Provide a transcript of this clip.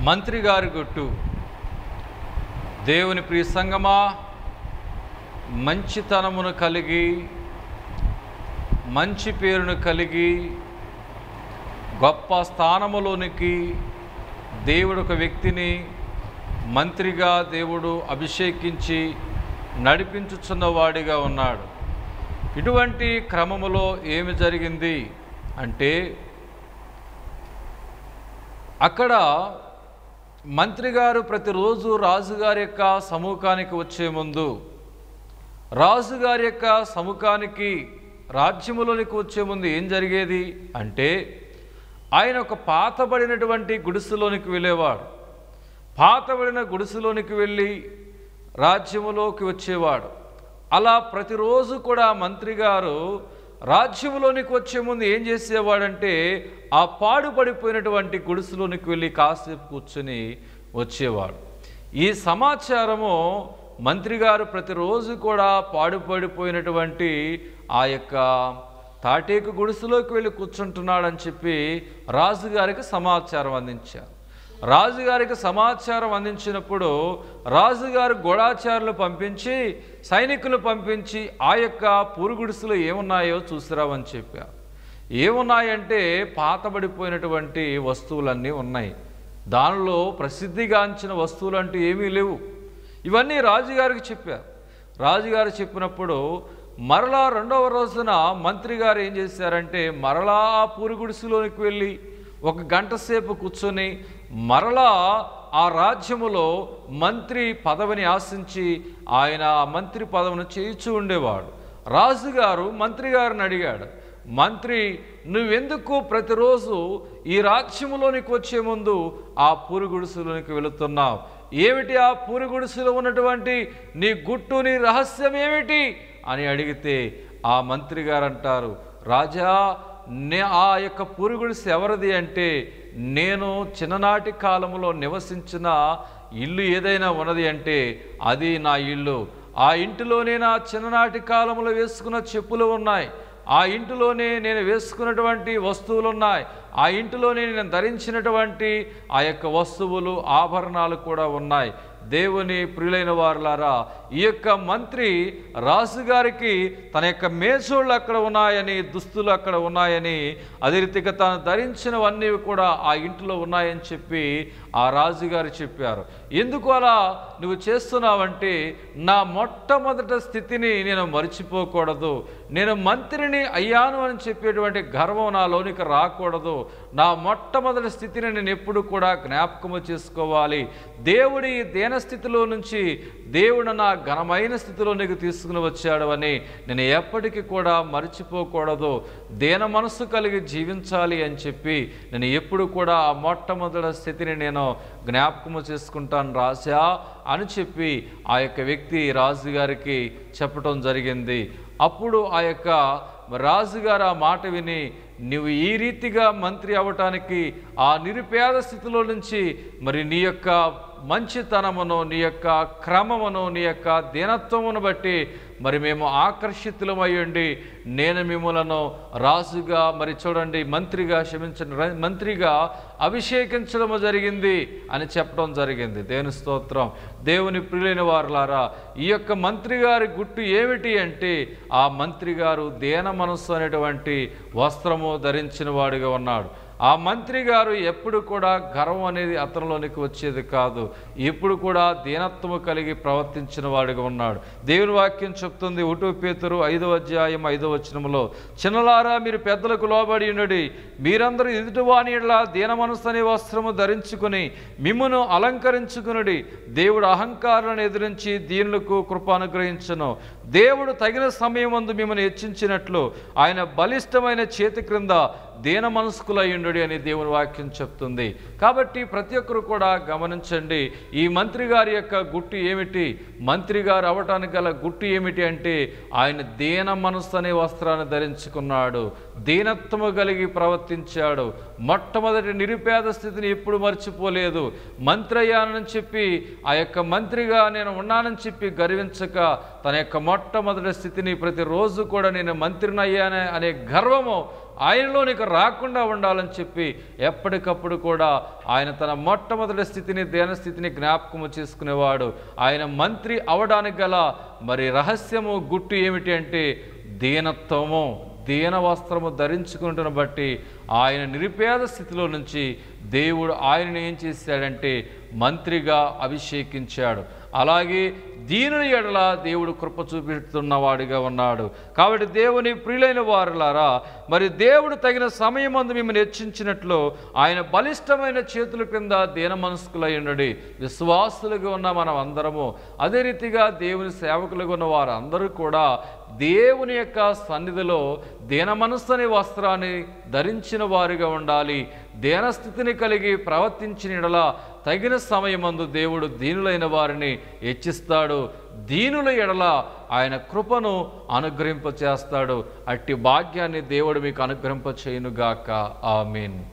మంత్రి గారి గుట్టు దేవుని ప్రియ సంగమా మంచితనమును కలిగి మంచి పేరును కలిగి గొప్ప స్థానములోనికి దేవుడు ఒక వ్యక్తిని మంత్రిగా దేవుడు అభిషేకించి నడిపించుచున్నవాడిగా ఉన్నాడు ఇటువంటి క్రమములో ఏమి జరిగింది అంటే అక్కడ మంత్రి గారు ప్రతిరోజు రాజుగారి యొక్క సముఖానికి వచ్చే ముందు రాజుగారి యొక్క సముఖానికి రాజ్యములోనికి వచ్చే ముందు ఏం జరిగేది అంటే ఆయన ఒక పాతబడినటువంటి గుడిసెలోనికి వెళ్ళేవాడు పాతబడిన గుడిసెలోనికి వెళ్ళి రాజ్యములోకి వచ్చేవాడు అలా ప్రతిరోజు కూడా మంత్రి గారు రాజ్యములోనికి వచ్చే ముందు ఏం చేసేవాడంటే ఆ పాడుపడిపోయినటువంటి గుడిసెలోనికి వెళ్ళి కాసేపు కూర్చొని వచ్చేవాడు ఈ సమాచారము మంత్రి గారు ప్రతిరోజు కూడా పాడుపడిపోయినటువంటి ఆ యొక్క తాటేకు గుడిసెలోకి వెళ్ళి కూర్చుంటున్నాడని చెప్పి రాజుగారికి సమాచారం అందించారు రాజుగారికి సమాచారం అందించినప్పుడు రాజుగారు గూఢాచారులు పంపించి సైనికులు పంపించి ఆ యొక్క పురుగుడిసెలు ఏమున్నాయో చూసిరావని చెప్పారు ఏమున్నాయంటే పాతబడిపోయినటువంటి వస్తువులన్నీ ఉన్నాయి దానిలో ప్రసిద్ధిగాంచిన వస్తువులు అంటూ ఏమీ లేవు ఇవన్నీ రాజుగారికి చెప్పారు రాజుగారు చెప్పినప్పుడు మరలా రెండవ రోజున మంత్రి గారు ఏం చేశారంటే మరలా ఆ పూరుగుడిసెలోనికి వెళ్ళి ఒక గంట సేపు కూర్చొని మరలా ఆ రాజ్యములో మంత్రి పదవిని ఆశించి ఆయన ఆ మంత్రి పదవిని చేయిచూ ఉండేవాడు రాజుగారు మంత్రి గారిని అడిగాడు మంత్రి నువ్వెందుకు ప్రతిరోజు ఈ రాజ్యములోనికి వచ్చే ముందు ఆ పూరుగుడిసెలోనికి వెళుతున్నావు ఏమిటి ఆ పూరుగుడిసెలో ఉన్నటువంటి నీ గుట్టు నీ రహస్యం ఏమిటి అని అడిగితే ఆ మంత్రి గారు అంటారు రాజా నే ఆ యొక్క పురుగుడిసి ఎవరిది అంటే నేను చిన్ననాటి కాలంలో నివసించిన ఇల్లు ఏదైనా ఉన్నది అంటే అది నా ఇల్లు ఆ ఇంటిలోనే నా చిన్ననాటి కాలంలో వేసుకున్న చెప్పులు ఉన్నాయి ఆ ఇంటిలోనే నేను వేసుకున్నటువంటి వస్తువులు ఉన్నాయి ఆ ఇంటిలోనే నేను ధరించినటువంటి ఆ యొక్క వస్తువులు ఆభరణాలు కూడా ఉన్నాయి దేవుని ప్రియులైన వారులారా ఈ యొక్క మంత్రి రాజుగారికి తన యొక్క మేసోళ్ళు అక్కడ ఉన్నాయని దుస్తులు అక్కడ ఉన్నాయని అదే రీతిగా తాను ధరించినవన్నీ కూడా ఆ ఇంటిలో ఉన్నాయని చెప్పి ఆ రాజుగారు చెప్పారు ఎందుకు అలా నువ్వు చేస్తున్నావంటే నా మొట్టమొదట స్థితిని నేను మర్చిపోకూడదు నేను మంత్రిని అయ్యాను అని చెప్పేటువంటి గర్వం నాలోనికి రాకూడదు నా మొట్టమొదటి స్థితిని నేను ఎప్పుడు కూడా జ్ఞాపకము చేసుకోవాలి దేవుడి ఈ దేన స్థితిలో నుంచి దేవుడు నా ఘనమైన స్థితిలోనికి తీసుకుని వచ్చాడు అని నేను ఎప్పటికీ కూడా మర్చిపోకూడదు దేన మనస్సు కలిగి జీవించాలి అని చెప్పి నేను ఎప్పుడు కూడా ఆ మొట్టమొదటి స్థితిని నేను జ్ఞాపకము చేసుకుంటాను రాజా అని చెప్పి ఆ యొక్క వ్యక్తి రాజుగారికి చెప్పటం జరిగింది అప్పుడు ఆ యొక్క రాజుగారు ఆ మాట విని నువ్వు ఈ రీతిగా మంత్రి అవ్వటానికి ఆ నిరుపేద స్థితిలో నుంచి మరి నీ యొక్క మంచితనమును నీ యొక్క క్రమమును నీ యొక్క దీనత్వమును బట్టి మరి మేము ఆకర్షితులమయ్యండి నేను మిమ్మలను రాజుగా మరి చూడండి మంత్రిగా క్షమించండి ర- మంత్రిగా అభిషేకించడము జరిగింది అని చెప్పడం జరిగింది దేవుని స్తోత్రం దేవుని ప్రియులైన వారులారా ఈ యొక్క మంత్రి గారి గుట్టు ఏమిటి అంటే ఆ మంత్రి గారు దేన మనస్సు అనేటువంటి వస్త్రము ధరించిన వాడిగా ఉన్నాడు ఆ మంత్రి గారు ఎప్పుడు కూడా గర్వం అనేది అతనిలోనికి వచ్చేది కాదు ఎప్పుడు కూడా దీనత్వము కలిగి ప్రవర్తించిన వాడిగా ఉన్నాడు దేవుని వాక్యం చెప్తుంది ఉటు పేతురు ఐదవ అధ్యాయం ఐదవ వచనములో చిన్నలారా మీరు పెద్దలకు లోబడి ఉన్నది మీరందరూ ఎదుటివాని ఎడల దీన మనస్సు అనే వస్త్రము ధరించుకుని మిమ్మును అలంకరించుకునుడి దేవుడు అహంకారాలను ఎదిరించి దీనులకు కృప అనుగ్రహించను దేవుడు తగిన సమయమందు మిమ్మల్ని హెచ్చించినట్లు ఆయన బలిష్టమైన చేతి క్రింద దీన మనస్కులయ్యుండు అని దేవుని వాక్యం చెప్తుంది కాబట్టి ప్రతి ఒక్కరు కూడా గమనించండి ఈ మంత్రి గారి యొక్క గుట్టు ఏమిటి మంత్రి గారు అవటానికి గల గుట్టు ఏమిటి అంటే ఆయన దీన మనస్సు అనే వస్త్రాన్ని ధరించుకున్నాడు దీనత్వము కలిగి ప్రవర్తించాడు మొట్టమొదటి నిరుపేద స్థితిని ఎప్పుడు మర్చిపోలేదు మంత్రి అయ్యానని చెప్పి ఆ యొక్క మంత్రిగా నేను ఉన్నానని చెప్పి గర్వించక తన యొక్క మొట్టమొదటి స్థితిని ప్రతిరోజు కూడా నేను మంత్రిని అయ్యానే అనే గర్వము ఆయనలోనికి రాకుండా ఉండాలని చెప్పి ఎప్పటికప్పుడు కూడా ఆయన తన మొట్టమొదటి స్థితిని దేన స్థితిని జ్ఞాపకము చేసుకునేవాడు ఆయన మంత్రి అవడానికి గల మరి రహస్యము గుట్టు ఏమిటి అంటే దీనత్వము దీన వస్త్రము ధరించుకుంటున్న బట్టి ఆయన నిరుపేద స్థితిలో నుంచి దేవుడు ఆయనను ఏం చేశాడంటే మంత్రిగా అభిషేకించాడు అలాగే దీనుని ఎడల దేవుడు కృప చూపిస్తున్నవాడిగా ఉన్నాడు కాబట్టి దేవుని ప్రియులైన వారులారా మరి దేవుడు తగిన సమయమందు మిమ్మల్ని హెచ్చించినట్లు ఆయన బలిష్టమైన చేతుల క్రింద దీన మనస్కులై ఉండడి విశ్వాసులుగా ఉన్న మనం అందరము అదే రీతిగా దేవుని సేవకులుగా ఉన్న వారందరూ కూడా దేవుని యొక్క సన్నిధిలో దీన మనస్సు అనే వస్త్రాన్ని ధరించిన వారిగా ఉండాలి దేనస్థితిని కలిగి ప్రవర్తించిన ఎడల తగిన సమయమందు దేవుడు దీనులైన వారిని హెచ్చిస్తాడు దీనుల ఎడల ఆయన కృపను అనుగ్రహింప చేస్తాడు అట్టి భాగ్యాన్ని దేవుడు మీకు అనుగ్రహింప చేయనుగాక ఆమీన్